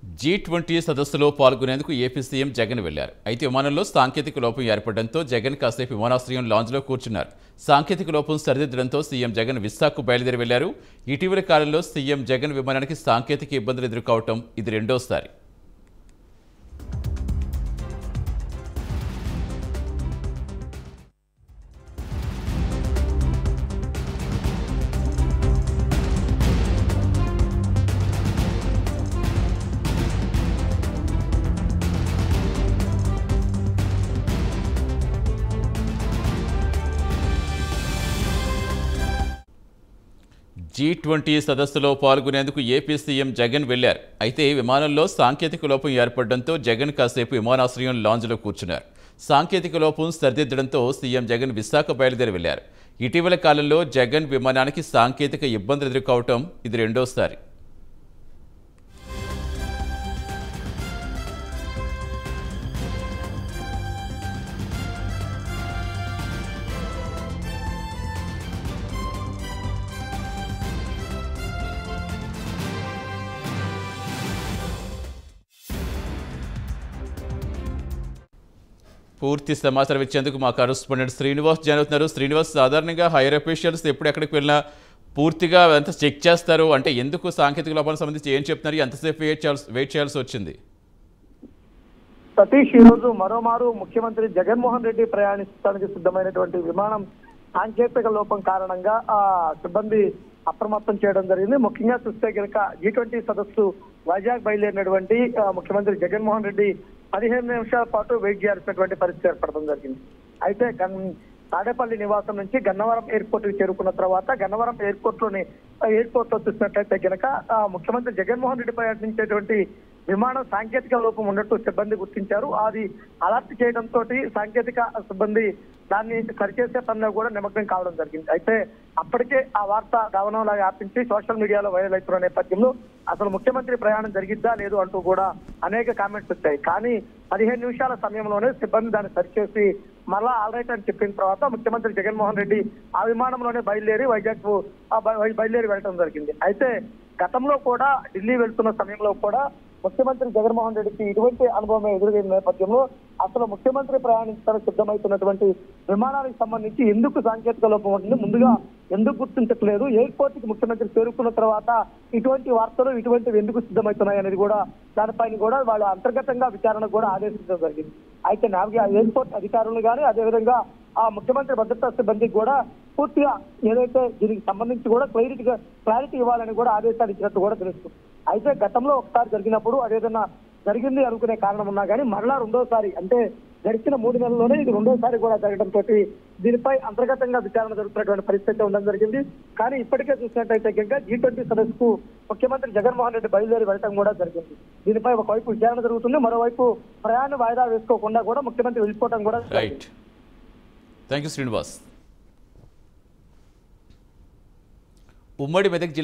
G twenty సదస్సులో పాల్గొనేందుకు AP CM Jagan వెళ్లారు అయితే విమానంలో సాంకేతిక లోపం ఏర్పడడంతో జగన్ కాసేపు విమానాశ్రయం లాంజ్లో కూర్చున్నారు సాంకేతిక లోపం సరిదిద్దడంతో సీఎం జగన్ విశాఖకు బయలుదేరి వెళ్లారు ఇటీవల కాలంలో సీఎం జగన్ విమానానికి సాంకేతిక ఇబ్బందులు ఎదుర్కోవటం ఇది రెండోసారి జీ ట్వంటీ సదస్సులో పాల్గొనేందుకు ఏపీ సీఎం జగన్ వెళ్లారు అయితే విమానంలో సాంకేతిక లోపం ఏర్పడడంతో జగన్ కాసేపు విమానాశ్రయం లాంజ్లో కూర్చున్నారు సాంకేతిక లోపం సరిదిద్దడంతో సీఎం జగన్ విశాఖ బయలుదేరి వెళ్లారు ఇటీవల కాలంలో జగన్ విమానానికి సాంకేతిక ఇబ్బందులు ఎదుర్కోవటం ఇది రెండోసారి పూర్తి సమాచారం ఇచ్చేందుకు మా కరస్పాండెంట్ శ్రీనివాస్ జాయిన్ అవుతున్నారు శ్రీనివాస్ సాధారణంగా హైయర్ అఫీషియల్స్ ఎప్పుడు ఎక్కడికి వెళ్ళినా పూర్తిగా ఎంత చెక్ చేస్తారు అంటే ఎందుకు సాంకేతిక లోపాలకు సంబంధించి ఏం చెప్తున్నారు ఎంతసేపు వెయిట్ చేయాల్సి వెయిట్ చేయాల్సి వచ్చింది సతీష్ ఈ రోజు మరోమారు ముఖ్యమంత్రి జగన్మోహన్ రెడ్డి ప్రయాణించడానికి సిద్ధమైనటువంటి విమానం సాంకేతిక లోపం కారణంగా ఆ సిబ్బంది అప్రమత్తం చేయడం జరిగింది ముఖ్యంగా చూస్తే కనుక జీ ట్వంటీ సదస్సు వైజాగ్ బయలుదేరినటువంటి ఆ, ముఖ్యమంత్రి జగన్మోహన్ రెడ్డి పదిహేను నిమిషాల పాటు వెయిట్ చేయాల్సినటువంటి పరిస్థితి ఏర్పడడం జరిగింది అయితే గన్ తాడేపల్లి నివాసం నుంచి గన్నవరం ఎయిర్పోర్ట్ కి చేరుకున్న తర్వాత గన్నవరం ఎయిర్పోర్ట్ లోని ఎయిర్పోర్ట్ లో చూసినట్లయితే కనుక ఆ, ముఖ్యమంత్రి జగన్మోహన్ రెడ్డి ప్రయత్నించేటువంటి విమానం సాంకేతిక లోపం ఉన్నట్టు సిబ్బంది గుర్తించారు అది అలర్ట్ చేయడంతో సాంకేతిక సిబ్బంది దాన్ని సరిచేసే పనిలో కూడా నిమగ్నం కావడం జరిగింది అయితే అప్పటికే ఆ వార్త గమనంలా వ్యాపించి సోషల్ మీడియాలో వైరల్ అవుతున్న నేపథ్యంలో అసలు ముఖ్యమంత్రి ప్రయాణం జరిగిద్దా లేదు అంటూ కూడా అనేక కామెంట్స్ వచ్చాయి కానీ పదిహేను నిమిషాల సమయంలోనే సిబ్బంది దాన్ని సరిచేసి మళ్ళా ఆల్ రైట్ అని చెప్పిన తర్వాత ముఖ్యమంత్రి జగన్మోహన్ రెడ్డి ఆ విమానంలోనే బయలుదేరి వైజాగ్ బయలుదేరి వెళ్ళడం జరిగింది అయితే గతంలో కూడా ఢిల్లీ వెళ్తున్న సమయంలో కూడా ముఖ్యమంత్రి జగన్మోహన్ రెడ్డికి ఇటువంటి అనుభవం ఎదురైన నేపథ్యంలో అసలు ముఖ్యమంత్రి ప్రయాణించడానికి సిద్ధమవుతున్నటువంటి విమానానికి సంబంధించి ఎందుకు సాంకేతిక లోపం ఉంటుంది ముందుగా ఎందుకు గుర్తించట్లేదు ఎయిర్పోర్ట్ కి ముఖ్యమంత్రి చేరుకున్న తర్వాత ఇటువంటి వార్తలు ఇటువంటివి ఎందుకు సిద్ధమవుతున్నాయి అనేది కూడా దానిపైన కూడా వాళ్ళు అంతర్గతంగా విచారణ కూడా ఆదేశించడం జరిగింది అయితే నావిగా ఎయిర్పోర్ట్ అధికారులు కానీ అదేవిధంగా ఆ ముఖ్యమంత్రి భద్రతా సిబ్బందికి కూడా పూర్తిగా ఏదైతే దీనికి సంబంధించి కూడా క్లారిటీగా క్లారిటీ ఇవ్వాలని కూడా ఆదేశాలు ఇచ్చినట్టు కూడా తెలుస్తుంది అయితే గతంలో ఒకసారి జరిగినప్పుడు అదేదన్నా జరిగింది అనుకునే కారణం ఉన్నా కానీ మరలా రెండోసారి అంటే గడిచిన మూడు నెలల్లోనే ఇది రెండోసారి కూడా జరగడంతో దీనిపై అంతర్గతంగా విచారణ జరుగుతున్నటువంటి పరిస్థితి ఉండడం జరిగింది కానీ ఇప్పటికే చూసినట్టయితే కనుక జీ ట్వంటీ సదస్సుకు ముఖ్యమంత్రి జగన్మోహన్ రెడ్డి బయలుదేరి వెళ్ళడం కూడా జరిగింది దీనిపై ఒకవైపు విచారణ జరుగుతుంది మరోవైపు ప్రయాణ వాయిదా వేసుకోకుండా కూడా ముఖ్యమంత్రి వెళ్ళిపోవడం కూడా జరిగింది. రైట్ థ్యాంక్ యూ శ్రీనివాస్ ఉమ్మడి మెదక్ జిల్లా